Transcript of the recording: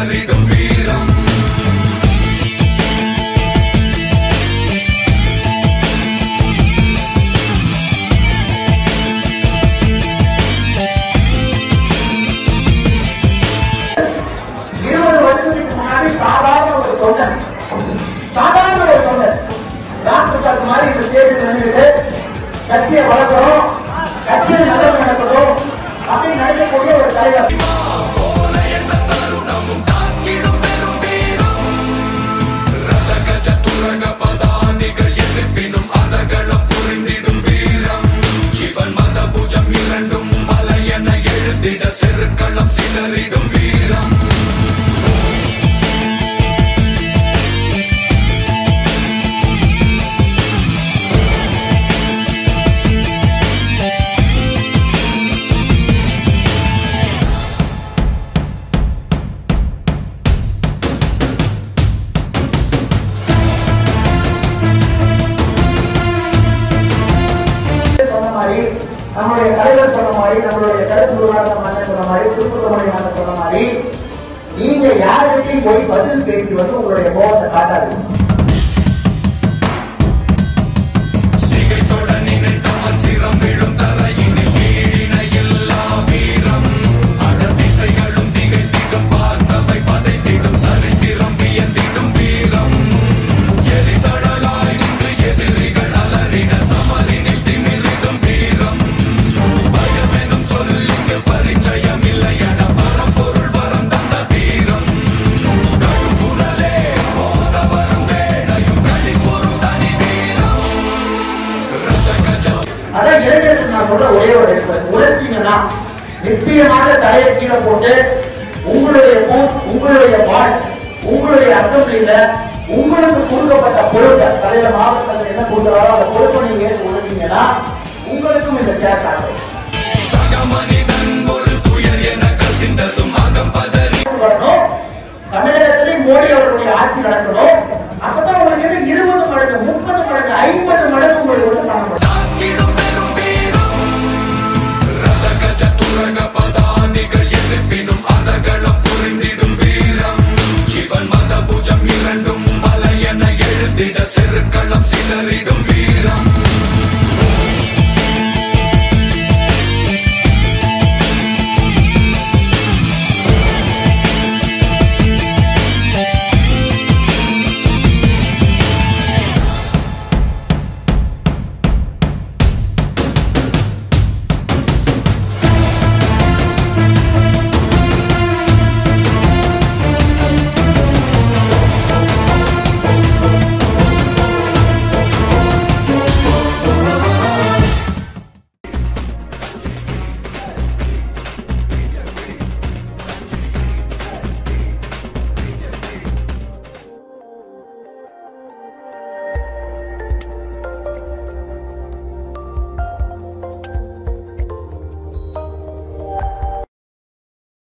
சிதறிடும் வீரம் இருபது வருஷத்துக்கு முன்னாடி சாதாரண ஒரு தொண்டன் சாதாரண ஒரு தொண்டன் ராமபிரசாத் மாதிரி இந்த ஸ்டேஜில் நின்றுட்டு கட்சியை வளர்க்கணும் கட்சியில் நல்லது நடக்கணும் அப்படின்னு நினைக்கக்கூடிய ஒரு தலைவர் போல எந்த தருணமும் தாக்கிடும் பெரும் வீரம் ரத கஜ துரக பதானிகள் எதிர்ப்பினும் அதகளம் புரிந்திடும் வீரம் இவன் மத பூஜம் இரண்டும் மலையென எழுதிட செருக்களம் சிதறிடும் வீரம் சொன்ன மாதிரி நம்மளுடைய தலைவர் சொன்ன மாதிரி நம்மளுடைய கருத்து விவாதம் அண்ணன் சொன்ன மாதிரி சுற்றுப்புறமுறை அண்ணன் சொன்ன மாதிரி நீங்க யாருக்கிட்டையும் போய் பதில் பேசி வந்து உங்களுடைய கோபத்தை காட்டாது சிகைத்தொட நினைத்தவன் சிரம் விழும் தரையினில் வீழின எல்லா வீரம் அடதிசைகளும் திகைத்திடும் பார்த்தவை பதைத்திடும் சரித்திரம் வியந்திடும் வீரம் எரிதழலாய் நின்று எதிரிகள் அலறின சமரினில் திமிரிடும் வீரம் பயமெனும் சொல்லிங்கு பரிச்சயம் இல்லையட பரம்பொருள் வரம் தந்த வீரம் கழுகுணலே போத வரும் வேடையும் கழிப்பொருள் தனி வீரம் ரத கஜ அதான் இளைஞர்கள் நான் சொல்ற ஒரே ஒரு எடுப்பேன் உழைச்சீங்கன்னா நிச்சயமாக தலையை கீழே போட்டு உங்களுடைய பூத் உங்களுடைய வார்டு உங்களுடைய அசம்பிளியில உங்களுக்கு கொடுக்கப்பட்ட பொறுப்பை தலைவர் மாவட்டத்தில் என்ன கொடுக்குறாரோ அந்த பொறுப்பை நீங்க ஏற்று உழைச்சீங்கன்னா உங்களுக்கும் இந்த சேர் காட்டும் சகமணி